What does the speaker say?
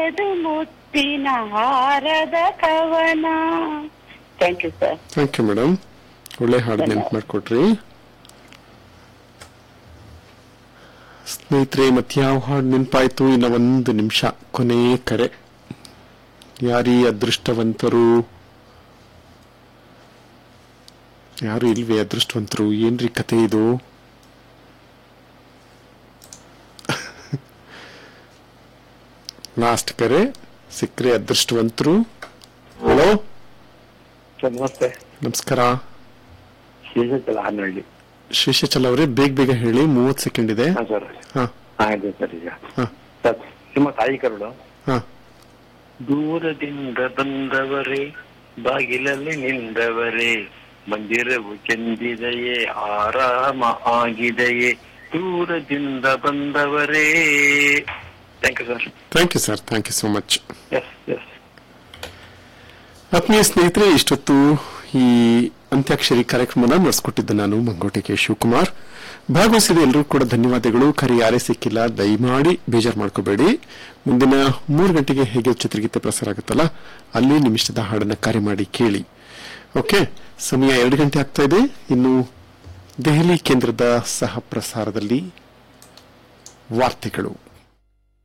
ಅದು ಮುತ್ತಿನ ಹಾರದ ಕವನ thank you sir thank you madam ಒಳ್ಳೆ ಹಾಡು ನೆನ್ಪು ಮಾಡಿಕೊಟ್ರಿ ಸ್ನೇಹಿತರೆ ಮತ್ತೆ ಯಾವ ಹಾಡು ನೆನಪಾಯ್ತು ಇನ್ನ ಒಂದು ನಿಮಿಷ ಕೊನೆ ಕರೆ ಯಾರೀ ಅದೃಷ್ಟವಂತರು ಯಾರು ಇಲ್ವೇ ಅದೃಷ್ಟವಂತರು ಏನ್ರಿ ಕತೆ ಇದು ಲಾಸ್ಟ್ ಕರೆ ಸಿಕ್ಕ್ರೆ ಅದೃಷ್ಟವಂತರು ಹಲೋ ಸರ್ ನಮಸ್ತೆ ನಮಸ್ಕಾರ ಶೇಷಚಲ ಹನ್ನಳ್ಳಿ ಶೇಷಚಲ ಅವರೇ ಬೇಗ ಬೇಗ ಹೇಳಿ ಮೂವತ್ತು ಸೆಕೆಂಡ್ ಇದೆ ಹಾಂ ಸರ್ ಹಾ ಆಗಿದೆ ಸರ್ ಈಗ ಹಾ ಸರ್ ನಿಮ್ಮ ತಾಯಿ ಕರುಳು ಹಾ ದೂರದಿಂದ ಬಂದವರೇ ಬಾಗಿಲಲ್ಲಿ ನಿಂದವರೇ ಮಂದಿರವು ಚೆಂದಿದೆಯೇ ಆರಾಮ ಆಗಿದೆಯೇ ದೂರದಿಂದ ಬಂದವರೇ thank you sir thank you sir thank you so much yes yes ಆತ್ಮೀಯ ಸ್ನೇಹಿತರೆ ಇಷ್ಟೊತ್ತು ಈ ಅಂತ್ಯಾಕ್ಷರಿ ಕಾರ್ಯಕ್ರಮನ ನಡೆಸ್ಕೊಟ್ಟಿದ್ದೆ ನಾನು ಮಂಗೋಟೆ ಕೆ ಶಿವಕುಮಾರ್ ಭಾಗವಹಿಸಿದ ಎಲ್ಲರೂ ಕೂಡ ಧನ್ಯವಾದಗಳು ಕರೆ ಯಾರೇ ಸಿಕ್ಕಿಲ್ಲ ದಯಮಾಡಿ ಬೇಜಾರು ಮಾಡ್ಕೋಬೇಡಿ ಮುಂದಿನ ಮೂರು ಗಂಟೆಗೆ ಹೇಗೆ ಚಿತ್ರಗೀತೆ ಪ್ರಸಾರ ಆಗುತ್ತಲ್ಲ ಅಲ್ಲಿ ನಿಮಿಷದ ಹಾಡನ್ನ ಕಾರ್ಯ ಮಾಡಿ ಕೇಳಿ ಓಕೆ ಸಮಯ ಎರಡು ಗಂಟೆ ಆಗ್ತಾ ಇದೆ ಇನ್ನು ದೆಹಲಿ ಕೇಂದ್ರದ ಸಹ ಪ್ರಸಾರದಲ್ಲಿ ವಾರ್ತೆಗಳು